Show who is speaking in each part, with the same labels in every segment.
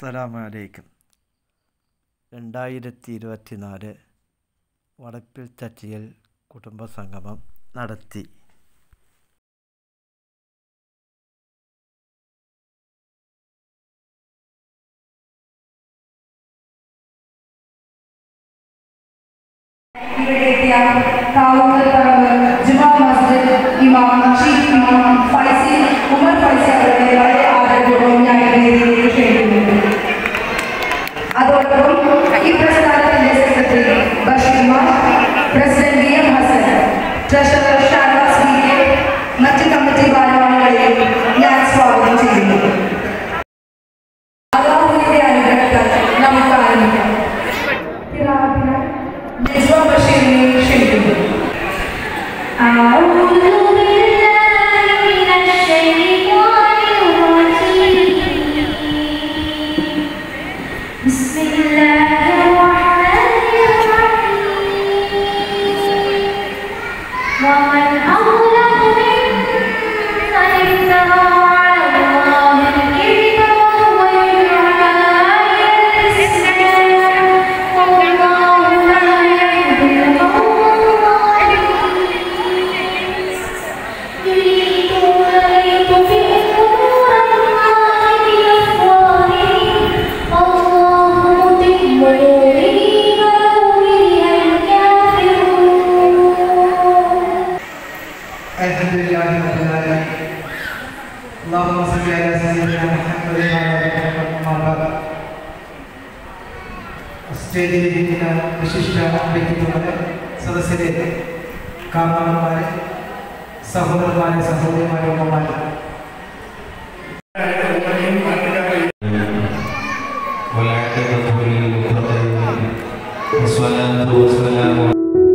Speaker 1: അസ്സലാമലൈക്കും രണ്ടായിരത്തി ഇരുപത്തിനാല് വടപ്പിൽ ചച്ചിയിൽ കുടുംബസംഗമം നടത്തി
Speaker 2: ഇവിടെ എത്തിയ കാവുങ്കൽ പറമ്പ് ജുമാ മസ്ജിദ് ഇമാം ചീഫ് ഇമാം ഫൈസി ഉമർ ഫൈസി അവരുടെ വളരെ ആദരപൂർവ്വം ഞാൻ ഈ വേദിയിലേക്ക് ക്ഷണിക്കുന്നു അതോടൊപ്പം ഈ പ്രസ്ഥാനത്തിന്റെ secretary Basheerman president V M Hassan treasurer Shanavas V K മറ്റ് കമ്മിറ്റി ഭാരവാഹികളെയും ഞാൻ സ്വാഗതം ചെയ്യുന്നു അള്ളാഹുവിന്റെ അനുഗ്രഹത്താൽ നമുക്ക് ആരംഭിക്കാം ഖിറാഅത്തിന് നജ്വ ബഷീറിനെ ക്ഷണിക്കുന്നു
Speaker 3: أعوذ بالله من الشيطان الرجيم بسم الله الرحمن الرحيم ومن أظلم ممن افترى على الله الكذب وهو يدعى إلى الإسلام والله لا يهدي القوم الظالمين يريدون أن يطفئوا نور الله بأفواههم والله متم نوره ولو كره الكافرون
Speaker 4: الحمد لله رب العالمين اللهم صل على سيدنا محمد وعلى ال محمد أما بعد സ്റ്റേജിലിരിക്കുന്ന വിശിഷ്ട വ്യക്തിത്വങ്ങളെ സദസ്സിലെ കാരണവന്മാരെ സഹോദരന്മാരെ സഹോദരിമാരെ ഉമ്മമാരെ
Speaker 5: والعاقبة للمتقين والصلاة والسلام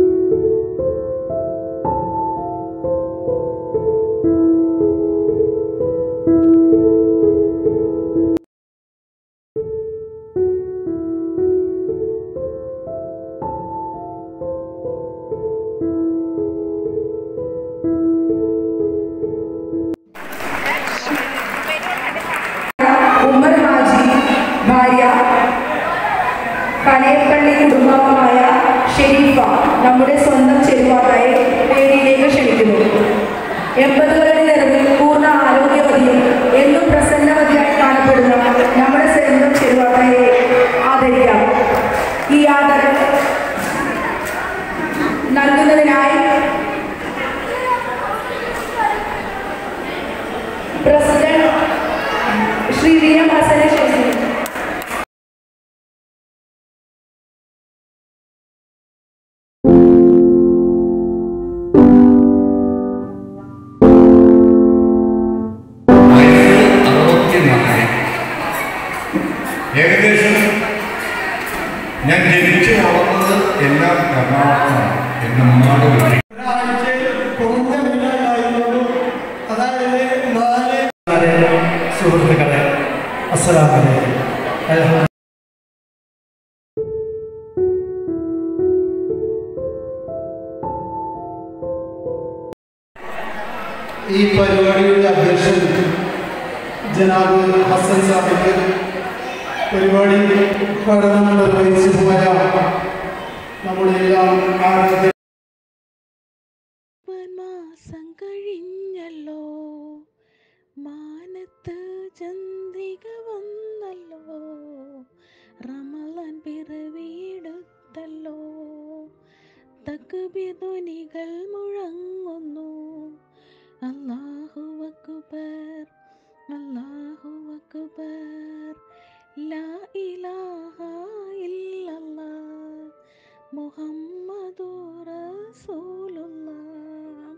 Speaker 2: ഉമ്മർ ഹാജി ഭാര്യ കനയപ്പള്ളി കുടുംബാംഗമായ ഷെരീഫ നമ്മുടെ സ്വന്തം ചെരുവാക്കായെ വേദിയിലേക്ക് ക്ഷണിക്കുന്നു എൺപതുകളുടെ നിറവിൽ പൂർണ്ണ ആരോഗ്യവതിയും എന്നും പ്രസന്നവതിയായി കാണപ്പെടുന്ന നമ്മുടെ സ്വന്തം ചെരുവാക്കായെ ആദരിക്കാം ഈ ആദരം നൽകുന്നതിനായി പ്രസിഡന്റ് ശ്രീ വി എം ഹസനെ ക്ഷണിക്കുന്നു
Speaker 6: വയസ്സ് അറുപത്തിനാല് ഏകദേശം ഞാൻ ജനിച്ചു വളർന്നത് എല്ലാം എറണാകുളത്താണ് എൻ്റെ ഉമ്മാടെ വീട്ടിൽ
Speaker 4: സുഹൃത്തുക്കളെ അസ്സലാമലൈക്കും അൽഹംദുലില്ലാ. ഈ പരിപാടിയുടെ അധ്യക്ഷൻ ജനാബ് ഹസൻ സാഹിബ് പരിപാടി പഠനം നിർവഹിച്ചു പോയ നമ്മുടെ എല്ലാം ആരാധ്യ
Speaker 7: മാസം കഴിഞ്ഞല്ലോ മാനത്ത് ചന്ദ്രിക വന്നല്ലോ റമളാൻ പിറവിയെടുത്തല്ലോ തക്ബിധ്വനികൾ മുഴങ്ങുന്നു അല്ലാഹു അക്ബർ അല്ലാഹു അക്ബർ ലാ ഇലാഹ ഇല്ലല്ലാഹ് മുഹമ്മദുർ റസൂലുള്ളാഹ്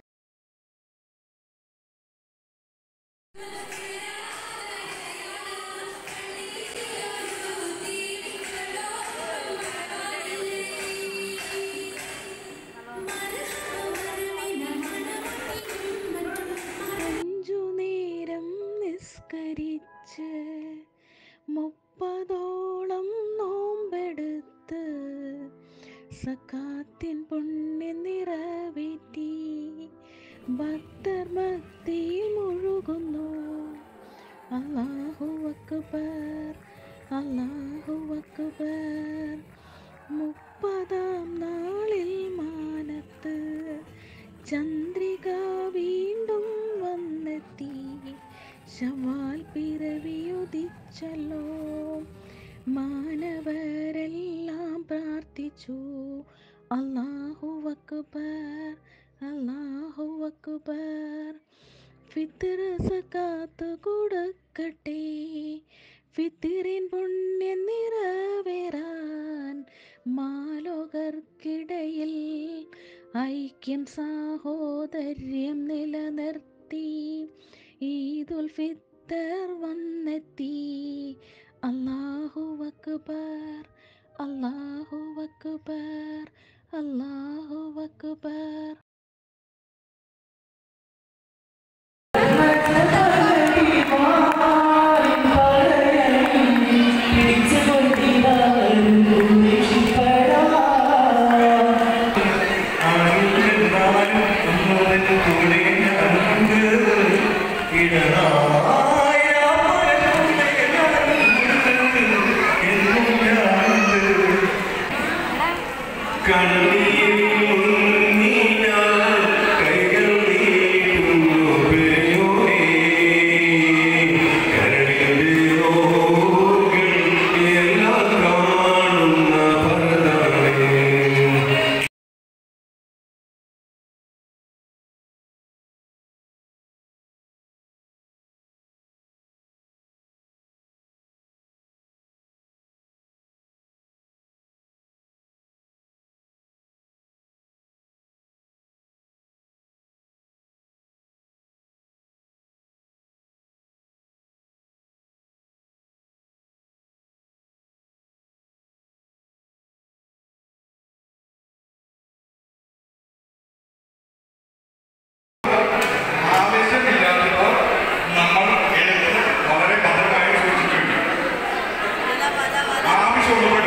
Speaker 7: അഞ്ചു നേരം നിസ്കരിച്ച് മുപ്പതോളം നോമ്പെടുത്ത് സക്കാത്തിൻ പുണ്യം നിറവേറ്റി ഭക്തർ ഭക്തിയിൽ മുഴുകുന്നു അല്ലാഹു അക്ബർ അല്ലാഹു അക്ബർ മുപ്പതാം നാളിൽ മാനത്ത് ചന്ദ്രിക വീണ്ടും വന്നെത്തി ശവാൽ പിറവിയുദിച്ചല്ലോ മാനവരെല്ലാം പ്രാർത്ഥിച്ചു അല്ലാഹു അക്ബർ അല്ലാഹു അക്ബർ ഫിത്തിർ സക്കാത്ത് കൊടുക്കട്ടെ ഫിത്തിറിൻ പുണ്യം നിറവേറാൻ മാലോകർക്കിടയിൽ ഐക്യം സാഹോദര്യം നിലനിർത്തി ഈദുൽ ഫിത്തർ വന്നെത്തി അല്ലാഹു അക്ബർ അല്ലാഹു അക്ബർ അല്ലാഹു അക്ബർ
Speaker 6: ആവശ്യമില്ലാത്തപ്പോൾ നമ്മൾ എടുത്ത് വളരെ ഭദ്രമായി സൂക്ഷിച്ചു ആവശ്യമുള്ളപ്പോൾ